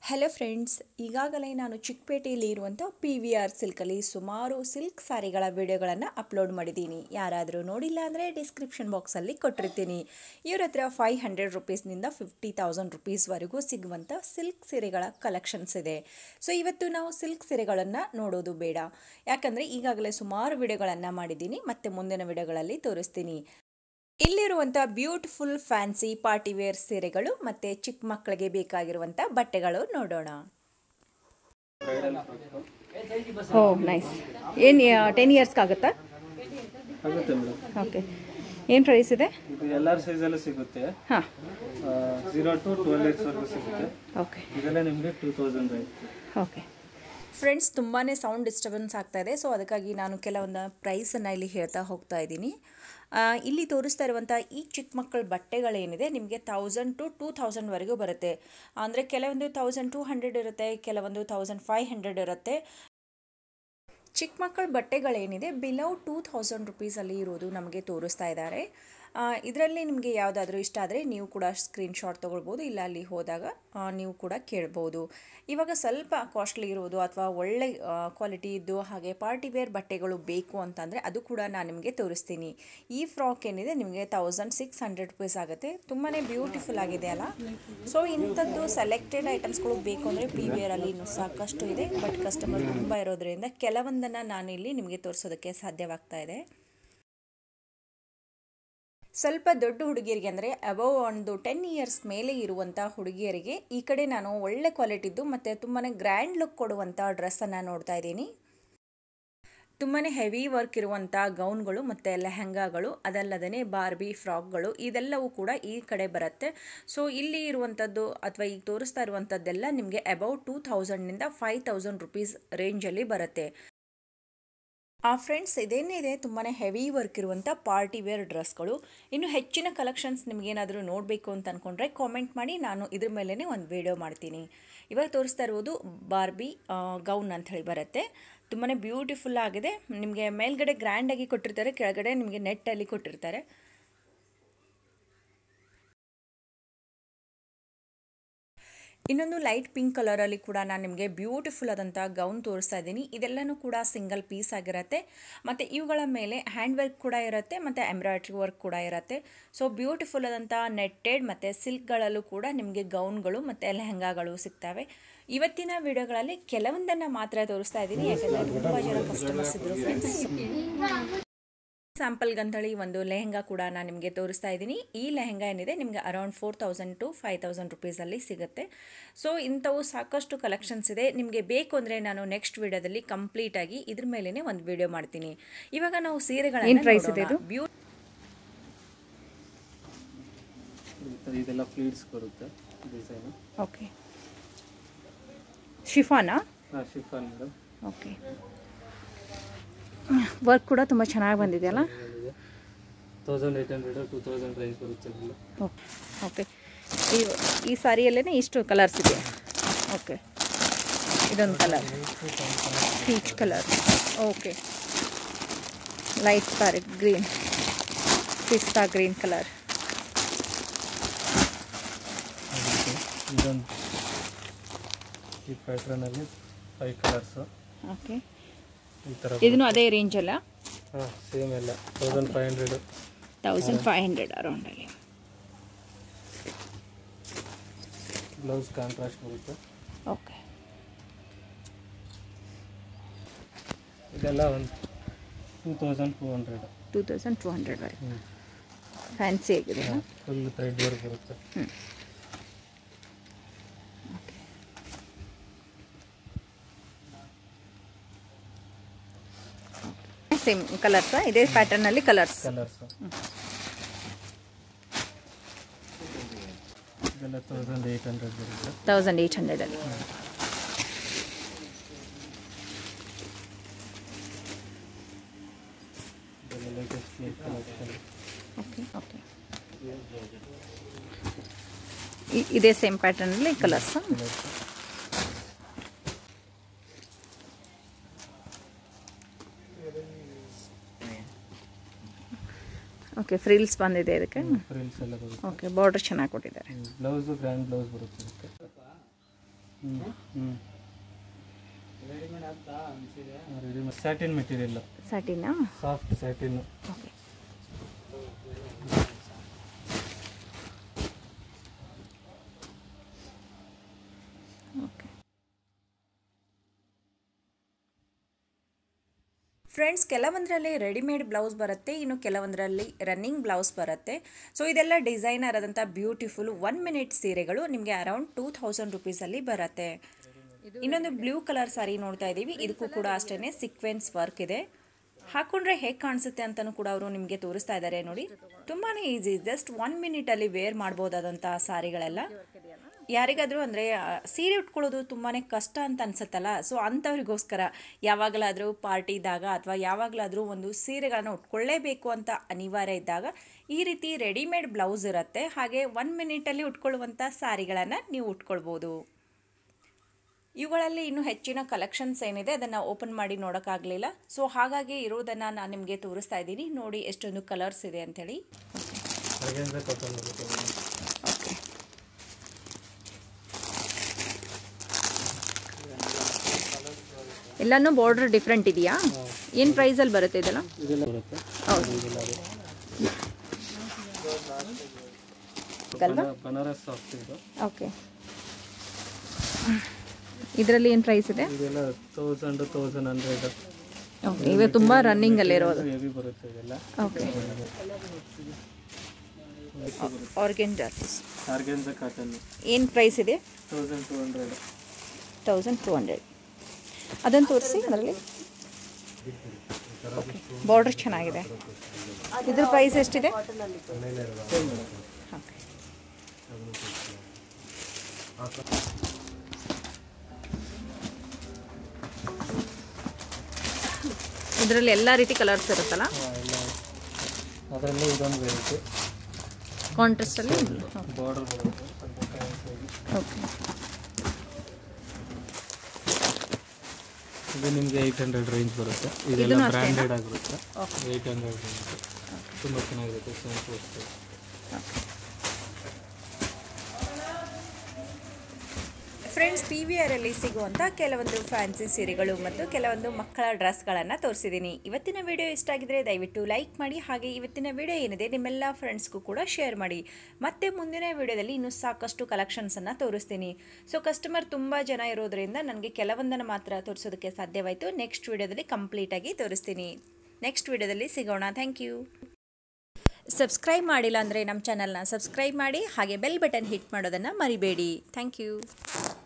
Hello friends ಈಗಾಗಲೇ ನಾನು ಚಿಕ್ಕಪೇಟೆಯಲ್ಲಿ ಇರುವಂಥ ಪಿ ವಿ ಆರ್ ಸಿಲ್ಕಲ್ಲಿ ಸುಮಾರು ಸಿಲ್ಕ್ ಸ್ಯಾರಿಗಳ ವಿಡಿಯೋಗಳನ್ನು ಅಪ್ಲೋಡ್ ಮಾಡಿದ್ದೀನಿ ಯಾರಾದರೂ ನೋಡಿಲ್ಲ ಅಂದರೆ ಡಿಸ್ಕ್ರಿಪ್ಷನ್ ಬಾಕ್ಸಲ್ಲಿ ಕೊಟ್ಟಿರ್ತೀನಿ ಇವ್ರ ಹತ್ರ ಫೈವ್ ಹಂಡ್ರೆಡ್ ರುಪೀಸ್ನಿಂದ ಫಿಫ್ಟಿ ತೌಸಂಡ್ ರುಪೀಸ್ವರೆಗೂ ಸಿಗುವಂಥ ಸಿಲ್ಕ್ ಸೀರೆಗಳ ಕಲೆಕ್ಷನ್ಸ್ ಇದೆ ಸೊ ಇವತ್ತು ನಾವು ಸಿಲ್ಕ್ ಸೀರೆಗಳನ್ನು ನೋಡೋದು ಬೇಡ ಯಾಕಂದರೆ ಈಗಾಗಲೇ ಸುಮಾರು ವಿಡಿಯೋಗಳನ್ನು ಮಾಡಿದ್ದೀನಿ ಮತ್ತು ಮುಂದಿನ ವಿಡಿಯೋಗಳಲ್ಲಿ ತೋರಿಸ್ತೀನಿ ಇಲ್ಲಿರುವಂಥ ಬ್ಯೂಟಿಫುಲ್ ಫ್ಯಾನ್ಸಿ ಪಾರ್ಟಿ ವೇರ್ ಸೀರೆಗಳು ಮತ್ತು ಚಿಕ್ಕ ಮಕ್ಕಳಿಗೆ ಬೇಕಾಗಿರುವಂಥ ಬಟ್ಟೆಗಳು ನೋಡೋಣ ಓ ನೈಸ್ ಏನು ಟೆನ್ ಇಯರ್ಸ್ಗಾಗುತ್ತಾ ಆಗುತ್ತೆ ಮೇಡಮ್ ಓಕೆ ಏನು ಪ್ರೈಸ್ ಇದೆ ಇದು ಎಲ್ಲರ ಸೈಜಲ್ಲೂ ಸಿಗುತ್ತೆ ಹಾಂ ಝೀರೋ ಟು ಟ್ವೆಲ್ ವರೆಗೂ ಸಿಗುತ್ತೆ ಓಕೆ ಇದೆಲ್ಲ ನಿಮಗೆ ಟೂ ತೌಸಂಡ್ ಆಯ್ತು ಓಕೆ ಫ್ರೆಂಡ್ಸ್ ತುಂಬಾ ಸೌಂಡ್ ಡಿಸ್ಟರ್ಬೆನ್ಸ್ ಆಗ್ತಾ ಇದೆ ಸೊ ಅದಕ್ಕಾಗಿ ನಾನು ಕೆಲವೊಂದು ಪ್ರೈಸನ್ನು ಇಲ್ಲಿ ಹೇಳ್ತಾ ಹೋಗ್ತಾ ಇದ್ದೀನಿ ಆ, ಇಲ್ಲಿ ತೋರಿಸ್ತಾ ಇರುವಂಥ ಈ ಚಿಕ್ಕ ಮಕ್ಕಳ ಬಟ್ಟೆಗಳೇನಿದೆ ನಿಮಗೆ ತೌಸಂಡ್ ಟು ಟೂ ತೌಸಂಡ್ವರೆಗೂ ಬರುತ್ತೆ ಅಂದರೆ ಕೆಲವೊಂದು ತೌಸಂಡ್ ಟೂ ಹಂಡ್ರೆಡ್ ಇರುತ್ತೆ ಕೆಲವೊಂದು ತೌಸಂಡ್ ಫೈವ್ ಹಂಡ್ರೆಡ್ ಇರುತ್ತೆ ಚಿಕ್ಕ ಮಕ್ಕಳ ಬಟ್ಟೆಗಳೇನಿದೆ ಬಿಲೋ ಟೂ ಥೌಸಂಡ್ ರುಪೀಸಲ್ಲಿ ಇರೋದು ನಮಗೆ ತೋರಿಸ್ತಾ ಇದ್ದಾರೆ ಇದರಲ್ಲಿ ನಿಮಗೆ ಯಾವುದಾದ್ರೂ ಇಷ್ಟ ಆದರೆ ನೀವು ಕೂಡ ಸ್ಕ್ರೀನ್ಶಾಟ್ ತೊಗೊಳ್ಬೋದು ಇಲ್ಲ ಅಲ್ಲಿ ಹೋದಾಗ ಆ, ನೀವು ಕೂಡ ಕೇಳ್ಬೋದು ಇವಾಗ ಸ್ವಲ್ಪ ಕಾಸ್ಟ್ಲಿ ಇರೋದು ಅಥವಾ ಒಳ್ಳೆ ಕ್ವಾಲಿಟಿ ಇದ್ದು ಹಾಗೆ ಪಾರ್ಟಿ ವೇರ್ ಬಟ್ಟೆಗಳು ಬೇಕು ಅಂತಂದರೆ ಅದು ಕೂಡ ನಾನು ನಿಮಗೆ ತೋರಿಸ್ತೀನಿ ಈ ಫ್ರಾಕ್ ಏನಿದೆ ನಿಮಗೆ ತೌಸಂಡ್ ಸಿಕ್ಸ್ ಹಂಡ್ರೆಡ್ ರುಪೀಸ್ ಆಗುತ್ತೆ ತುಂಬಾ ಬ್ಯೂಟಿಫುಲ್ ಆಗಿದೆ ಅಲ್ಲ ಸೊ ಇಂಥದ್ದು ಸೆಲೆಕ್ಟೆಡ್ ಐಟಮ್ಸ್ಗಳು ಬೇಕು ಅಂದರೆ ಪಿ ವೇರಲ್ಲಿ ಇನ್ನೂ ಸಾಕಷ್ಟು ಇದೆ ಬಟ್ ಕಸ್ಟಮರ್ ತುಂಬ ಇರೋದ್ರಿಂದ ಕೆಲವೊಂದನ್ನು ನಾನು ಇಲ್ಲಿ ನಿಮಗೆ ತೋರಿಸೋದಕ್ಕೆ ಸಾಧ್ಯವಾಗ್ತಾ ಇದೆ ಸ್ವಲ್ಪ ದೊಡ್ಡ ಹುಡುಗಿಯರಿಗೆ ಅಂದರೆ ಅಬವ್ ಒಂದು ಟೆನ್ ಇಯರ್ಸ್ ಮೇಲೆ ಇರುವಂಥ ಹುಡುಗಿಯರಿಗೆ ಈ ಕಡೆ ನಾನು ಒಳ್ಳೆ ಕ್ವಾಲಿಟಿದ್ದು ಮತ್ತು ತುಂಬಾ ಗ್ರ್ಯಾಂಡ್ ಲುಕ್ ಕೊಡುವಂಥ ಡ್ರೆಸ್ಸನ್ನು ನೋಡ್ತಾ ಇದ್ದೀನಿ ತುಂಬಾ ಹೆವಿ ವರ್ಕ್ ಇರುವಂಥ ಗೌನ್ಗಳು ಮತ್ತು ಲೆಹಂಗಾಗಳು ಅದಲ್ಲದೇ ಬಾರ್ಬಿ ಫ್ರಾಕ್ಗಳು ಇದೆಲ್ಲವೂ ಕೂಡ ಈ ಕಡೆ ಬರುತ್ತೆ ಸೊ ಇಲ್ಲಿ ಇರುವಂಥದ್ದು ಅಥವಾ ಈಗ ತೋರಿಸ್ತಾ ಇರುವಂಥದ್ದೆಲ್ಲ ನಿಮಗೆ ಅಬೌಟ್ ಟೂ ತೌಸಂಡ್ನಿಂದ ಫೈವ್ ತೌಸಂಡ್ ರುಪೀಸ್ ರೇಂಜಲ್ಲಿ ಬರುತ್ತೆ ಆ ಫ್ರೆಂಡ್ಸ್ ಇದೇನಿದೆ ತುಂಬಾ ಹೆವಿ ವರ್ಕ್ ಇರುವಂಥ ಪಾರ್ಟಿ ವೇರ್ ಡ್ರೆಸ್ಗಳು ಇನ್ನು ಹೆಚ್ಚಿನ ಕಲೆಕ್ಷನ್ಸ್ ನಿಮಗೇನಾದರೂ ನೋಡಬೇಕು ಅಂತ ಅಂದ್ಕೊಂಡ್ರೆ ಕಾಮೆಂಟ್ ಮಾಡಿ ನಾನು ಇದ್ರ ಮೇಲೇ ಒಂದು ವಿಡಿಯೋ ಮಾಡ್ತೀನಿ ಇವಾಗ ತೋರಿಸ್ತಾ ಇರೋದು ಬಾರ್ಬಿ ಗೌನ್ ಅಂತ ಹೇಳಿ ಬರುತ್ತೆ ತುಂಬಾ ಬ್ಯೂಟಿಫುಲ್ ಆಗಿದೆ ನಿಮಗೆ ಮೇಲ್ಗಡೆ ಗ್ರ್ಯಾಂಡಾಗಿ ಕೊಟ್ಟಿರ್ತಾರೆ ಕೆಳಗಡೆ ನಿಮಗೆ ನೆಟ್ಟಲ್ಲಿ ಕೊಟ್ಟಿರ್ತಾರೆ ಇನ್ನೊಂದು ಲೈಟ್ ಪಿಂಕ್ ಕಲರಲ್ಲಿ ಕೂಡ ನಾನು ನಿಮಗೆ ಬ್ಯೂಟಿಫುಲ್ ಆದಂಥ ಗೌನ್ ತೋರಿಸ್ತಾ ಇದ್ದೀನಿ ಇದೆಲ್ಲನೂ ಕೂಡ ಸಿಂಗಲ್ ಪೀಸ್ ಆಗಿರುತ್ತೆ ಮತ್ತು ಇವುಗಳ ಮೇಲೆ ಹ್ಯಾಂಡ್ ವರ್ಕ್ ಕೂಡ ಇರುತ್ತೆ ಮತ್ತು ಎಂಬ್ರಾಯ್ಡ್ರಿ ವರ್ಕ್ ಕೂಡ ಇರುತ್ತೆ ಸೊ ಬ್ಯೂಟಿಫುಲ್ ಆದಂಥ ನೆಟ್ಟೆಡ್ ಮತ್ತು ಸಿಲ್ಕ್ಗಳಲ್ಲೂ ಕೂಡ ನಿಮಗೆ ಗೌನ್ಗಳು ಮತ್ತು ಲೆಹಂಗಾಗಳು ಸಿಗ್ತವೆ ಇವತ್ತಿನ ವಿಡಿಯೋಗಳಲ್ಲಿ ಕೆಲವೊಂದನ್ನು ಮಾತ್ರ ತೋರಿಸ್ತಾ ಇದ್ದೀನಿ ಯಾಕಂದರೆ ತುಂಬ ಜನ ಕಸ್ಟಮರ್ಸ್ ಇದ್ದರು ಫ್ರೆಂಡ್ಸ್ ಸ್ಯಾಂಪಲ್ ಗಂತಳಿ ಒಂದು ಲೆಹಂಗಾ ಕೂಡ ನಾನು ನಿಮಗೆ ತೋರಿಸ್ತಾ ಇದ್ದೀನಿ ಈ ಲೆಹಂಗಾ ಏನಿದೆ ನಿಮಗೆ around four thousand to five thousand ರುಪೀಸಲ್ಲಿ ಸಿಗುತ್ತೆ ಸೊ ಇಂಥವು ಸಾಕಷ್ಟು ಕಲೆಕ್ಷನ್ಸ್ ಇದೆ ನಿಮಗೆ ಬೇಕು ಅಂದರೆ ನಾನು ನೆಕ್ಸ್ಟ್ ವಿಡಿಯೋದಲ್ಲಿ ಕಂಪ್ಲೀಟಾಗಿ ಇದ್ರ ಮೇಲೇ ಒಂದು ವಿಡಿಯೋ ಮಾಡ್ತೀನಿ ಇವಾಗ ನಾವು ಏನ್ ಸೀರೆಗಳನ್ನು price ಇದೆ ಇದು? ಬ್ಯೂ ಇದೆಲ್ಲ ಫ್ಲೀಟ್ಸ್ ಬರುತ್ತೆ ಡಿಸೈನು ಓಕೆ ಶಿಫಾನಾ ಹಾಂ ಶಿಫಾನ್ ಮೇಡಮ್ ಓಕೆ ವರ್ಕ್ ಕೂಡ ತುಂಬ ಚೆನ್ನಾಗಿ ಬಂದಿದೆಯಲ್ಲ thousand eight hundred two thousand range ಬರುತ್ತೆ ಇದೆಲ್ಲ ಓಕೆ ಈ ಈ ಸಾರಿಯಲ್ಲೇ ಇಷ್ಟು ಕಲರ್ಸ್ ಇದೆ ಓಕೆ ಇದೊಂದು colour peach colour okay light parrot green pista green colour ಇದೊಂದು ಈ ಪ್ಯಾಟ್ರನಲ್ಲಿ ಫೈವ್ ಕಲರ್ಸು ಓಕೆ ಈ ಥರ ಇದನ್ನು ಅದೇ ರೇಂಜಲ್ಲ ಹಾಂ ಸೇಮ್ ಎಲ್ಲ thousand five hundred thousand five hundred ಅರೌಂಡಲ್ಲಿ ಬ್ಲೌಸ್ ಕಾಂಟ್ರಾಸ್ಟ್ ಬರುತ್ತೆ ಓಕೆ ಇದೆಲ್ಲ ಒಂದು two thousand two hundred two thousand two hundred ವರೆಗೆ ಫ್ಯಾನ್ಸಿ ಆಗಿದೆ ಫುಲ್ ಥ್ರೆಡ್ ವರ್ಕ್ ಬರುತ್ತೆ ಸೇಮ್ ಕಲರ್ಸಾ ಇದೇ ಪ್ಯಾಟರ್ನಲ್ಲಿ ಕಲರ್ಸ್ ಕಲರ್ಸು ಇದೆಲ್ಲ ತೌಸಂಡ್ ಏಯ್ಟ್ ಹಂಡ್ರೆಡ್ ಬರುತ್ತೆ ತೌಸಂಡ್ ಏಯ್ಟ್ ಹಂಡ್ರೆಡಲ್ಲಿ ಇದೆಲ್ಲ ಲೇಟೆಸ್ಟ್ ಕಲೆಕ್ಷನ್ ಓಕೆ ಓಕೆ ಇದೇ ಸೇಮ್ ಪ್ಯಾಟರ್ನಲ್ಲಿ ಕಲರ್ಸ್ ಓಕೆ ಫ್ರಿಲ್ಸ್ ಬಂದಿದೆ ಇದಕ್ಕೆ ಫ್ರಿಲ್ಸ್ ಎಲ್ಲ ಬರುತ್ತೆ ಓಕೆ ಬಾರ್ಡರ್ ಚೆನ್ನಾಗಿ ಕೊಟ್ಟಿದ್ದಾರೆ ಬ್ಲೌಸು ಗ್ರ್ಯಾಂಡ್ ಬ್ಲೌಸ್ ಬರುತ್ತೆ ಇದಕ್ಕೆ ಹ್ಞೂ ಹ್ಞೂ ರೆಡಿಮೇಡ್ ಸ್ಯಾಟಿನ್ ಮೆಟೀರಿಯಲ್ ಸಾಟಿನಾ soft satin okay okay friends ಕೆಲವೊಂದರಲ್ಲಿ ರೆಡಿಮೇಡ್ ಬ್ಲೌಸ್ ಬರುತ್ತೆ ಇನ್ನು ಕೆಲವೊಂದರಲ್ಲಿ ರನ್ನಿಂಗ್ ಬ್ಲೌಸ್ ಬರುತ್ತೆ ಸೊ ಇದೆಲ್ಲ ಡಿಸೈನರ್ ಆದಂಥ ಬ್ಯೂಟಿಫುಲ್ ಒನ್ ಮಿನಿಟ್ ಸೀರೆಗಳು ನಿಮಗೆ ಅರೌಂಡ್ ಟೂ ಥೌಸಂಡ್ ರುಪೀಸಲ್ಲಿ ಬರುತ್ತೆ ಇನ್ನೊಂದು ಬ್ಲೂ ಕಲರ್ ಸಾರಿ ನೋಡ್ತಾ ಇದ್ದೀವಿ ಇದಕ್ಕೂ ಕೂಡ ಅಷ್ಟೇ ಸಿಕ್ವೆನ್ಸ್ ವರ್ಕ್ ಇದೆ ಹಾಕೊಂಡ್ರೆ ಹೇಗೆ ಕಾಣಿಸುತ್ತೆ ಅಂತಲೂ ಕೂಡ ಅವರು ನಿಮಗೆ ತೋರಿಸ್ತಾ ಇದ್ದಾರೆ ನೋಡಿ ತುಂಬಾ ಈಸಿ ಜಸ್ಟ್ ಒನ್ ಮಿನಿಟಲ್ಲಿ ವೇರ್ ಮಾಡ್ಬೋದಾದಂಥ ಸಾರಿಗಳೆಲ್ಲ ಯಾರಿಗಾದರೂ ಅಂದರೆ ಸೀರೆ ಉಟ್ಕೊಳ್ಳೋದು ತುಂಬಾ ಕಷ್ಟ ಅಂತ ಅನ್ಸುತ್ತಲ್ಲ ಸೊ ಅಂಥವ್ರಿಗೋಸ್ಕರ ಯಾವಾಗಲಾದರೂ ಪಾರ್ಟಿ ಇದ್ದಾಗ ಅಥವಾ ಯಾವಾಗಲಾದರೂ ಒಂದು ಸೀರೆಗಳನ್ನು ಉಟ್ಕೊಳ್ಳೇಬೇಕು ಅಂತ ಅನಿವಾರ್ಯ ಇದ್ದಾಗ ಈ ರೀತಿ ರೆಡಿಮೇಡ್ ಬ್ಲೌಸ್ ಇರುತ್ತೆ ಹಾಗೆ ಒನ್ ಮಿನಿಟಲ್ಲಿ ಉಟ್ಕೊಳ್ಳುವಂಥ ಸಾರಿಗಳನ್ನು ನೀವು ಉಟ್ಕೊಳ್ಬೋದು ಇವುಗಳಲ್ಲಿ ಇನ್ನೂ ಹೆಚ್ಚಿನ ಕಲೆಕ್ಷನ್ಸ್ ಏನಿದೆ ಅದನ್ನು ಓಪನ್ ಮಾಡಿ ನೋಡೋಕ್ಕಾಗಲಿಲ್ಲ ಸೊ ಹಾಗಾಗಿ ಇರೋದನ್ನು ನಾನು ನಿಮಗೆ ತೋರಿಸ್ತಾ ಇದ್ದೀನಿ ನೋಡಿ ಎಷ್ಟೊಂದು ಕಲರ್ಸ್ ಇದೆ ಅಂಥೇಳಿ ಹಾಗೆಂದ್ರೆ ಕಾಟನ್ ಬರುತ್ತೆ ಓಕೆ ಎಲ್ಲನೂ ಬಾರ್ಡ್ರ್ ಡಿಫ್ರೆಂಟ್ ಇದೆಯಾ ಏನು ಪ್ರೈಸಲ್ಲಿ ಬರುತ್ತೆ ಇದೆಲ್ಲ ಇದೆಲ್ಲ ಬರುತ್ತೆ ಹೌದು ಇದೆಲ್ಲ ಅದು. ಅಲ್ವಾ ಬನ- ಬನಾರಸ್ ಸಾಫ್ಟ್ ಇದು ಓಕೆ ಇದರಲ್ಲಿ ಏನು ಪ್ರೈಸ್ ಇದೆ ಇದೆಲ್ಲ ತೌಸಂಡ್ ತೌಸಂಡ್ ಹಂಡ್ರೆಡ್ ಓಕೆ ಇವೆ ತುಂಬ ರನ್ನಿಂಗಲ್ಲಿ ಇರೋದು ಹೆವಿ ಬರುತ್ತೆ ಇದೆಲ್ಲ okay organza georgettes organza cotton ಏನು ಪ್ರೈಸ್ ಇದೆ thousand two hundred thousand two hundred ಅದನ್ನು ತೋರಿಸಿ ಅದರಲ್ಲಿ ಬಾರ್ಡರ್ ಚೆನ್ನಾಗಿದೆ ಇದ್ರ ಪ್ರೈಸ್ ಎಷ್ಟಿದೆ ಓಕೆ ಇದರಲ್ಲಿ ಎಲ್ಲ ರೀತಿ ಕಲರ್ಸ್ ಇರುತ್ತಲ್ಲ ಎಲ್ಲ ಅದರಲ್ಲೇ ಇದೊಂದು ವೆರೈಟಿ ಕಾಂಟ್ರಾಸ್ಟಲ್ಲಿ ಬಾರ್ಡರ್ ಬರುತ್ತೆ ಓಕೆ ಇದು ನಿಮಗೆ ಏಯ್ಟ್ ಹಂಡ್ರೆಡ್ ರೇಂಜ್ ಬರುತ್ತೆ ಇದೆಲ್ಲ ಇದನ್ನು ಅಷ್ಟೇನಾ? ಬ್ರ್ಯಾಂಡೆಡ್ ಆಗಿರುತ್ತೆ ಏಯ್ಟ್ ಹಂಡ್ರೆಡ್ ರೇಂಜ್ ತುಂಬ ಚೆನ್ನಾಗಿರುತ್ತೆ same cost friends P V ಆರಲ್ಲಿ ಸಿಗುವಂಥ ಕೆಲವೊಂದು ಫ್ಯಾನ್ಸಿ ಸೀರೆಗಳು ಮತ್ತು ಕೆಲವೊಂದು ಮಕ್ಕಳ ಡ್ರೆಸ್ಗಳನ್ನು ತೋರಿಸಿದ್ದೀನಿ ಇವತ್ತಿನ ವಿಡಿಯೋ ಇಷ್ಟ ಆಗಿದ್ರೆ ದಯವಿಟ್ಟು ಲೈಕ್ ಮಾಡಿ ಹಾಗೆ ಇವತ್ತಿನ ವಿಡಿಯೋ ಏನಿದೆ ನಿಮ್ಮೆಲ್ಲ ಫ್ರೆಂಡ್ಸ್ಗೂ ಕೂಡ ಶೇರ್ ಮಾಡಿ ಮತ್ತೆ ಮುಂದಿನ ವಿಡಿಯೋದಲ್ಲಿ ಇನ್ನೂ ಸಾಕಷ್ಟು ಕಲೆಕ್ಷನ್ಸನ್ನು ತೋರಿಸ್ತೀನಿ ಸೊ ಕಸ್ಟಮರ್ ತುಂಬ ಜನ ಇರೋದ್ರಿಂದ ನನಗೆ ಕೆಲವೊಂದನ್ನು ಮಾತ್ರ ತೋರಿಸೋದಕ್ಕೆ ಸಾಧ್ಯವಾಯಿತು ನೆಕ್ಸ್ಟ್ ವಿಡಿಯೋದಲ್ಲಿ ಕಂಪ್ಲೀಟಾಗಿ ತೋರಿಸ್ತೀನಿ ನೆಕ್ಸ್ಟ್ ವಿಡಿಯೋದಲ್ಲಿ ಸಿಗೋಣ ಥ್ಯಾಂಕ್ ಯು ಸಬ್ಸ್ಕ್ರೈಬ್ ಮಾಡಿಲ್ಲ ಅಂದರೆ ನಮ್ಮ ಚಾನಲ್ನ ಸಬ್ಸ್ಕ್ರೈಬ್ ಮಾಡಿ ಹಾಗೆ ಬೆಲ್ ಬಟನ್ ಹಿಟ್ ಮಾಡೋದನ್ನು ಮರಿಬೇಡಿ ಥ್ಯಾಂಕ್ ಯು